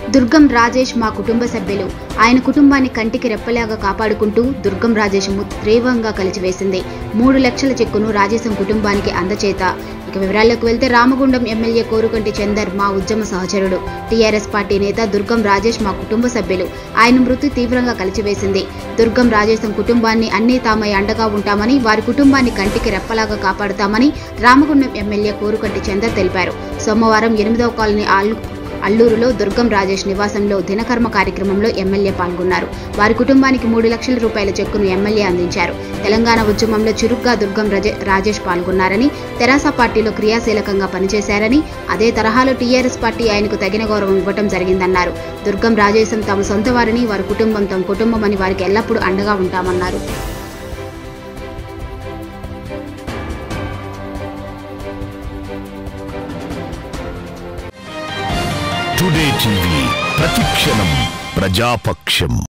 దుర్గం రాజేష్ మా కుటుంబ సభ్యులు ఆయన కుటుంబాన్ని కంటికి రెప్పలాగా కాపాడుకుంటూ దుర్గం రాజేష్ తీవ్రంగా కలిచివేసింది మూడు లక్షల చెక్కును రాజేశం కుటుంబానికి అందచేత ఇక వివరాల్లోకి వెళ్తే రామగుండం ఎమ్మెల్యే కోరుకంటి చందర్ మా ఉద్యమ సహచరుడు టీఆర్ఎస్ పార్టీ నేత దుర్గం రాజేష్ మా కుటుంబ సభ్యులు ఆయన మృతి తీవ్రంగా కలిచివేసింది దుర్గం రాజేశం కుటుంబాన్ని అన్నీ తామై అండగా ఉంటామని వారి కుటుంబాన్ని కంటికి రెప్పలాగా కాపాడుతామని రామగుండం ఎమ్మెల్యే కోరుకంటి చందర్ తెలిపారు సోమవారం ఎనిమిదవ కాలనీ ఆల్ అల్లూరులో దుర్గం రాజేష్ నివాసంలో దినకర్మ కార్యక్రమంలో ఎమ్మెల్యే పాల్గొన్నారు వారి కుటుంబానికి మూడు లక్షల రూపాయల చెక్కును ఎమ్మెల్యే అందించారు తెలంగాణ ఉద్యమంలో చురుగ్గా దుర్గం రజే- రాజేష్ పాల్గొన్నారని తెరాస పార్టీలో క్రియాశీలకంగా పనిచేశారని అదే తరహాలో టీఆర్ఎస్ పార్టీ ఆయనకు తగిన గౌరవం ఇవ్వటం జరిగిందన్నారు దుర్గం రాజేశం తమ సొంత వారిని వారి కుటుంబం తమ కుటుంబం అని వారికి ఎల్లప్పుడూ అండగా ఉంటామన్నారు టుడే టీవీ ప్రతిక్షణం ప్రజాపక్షం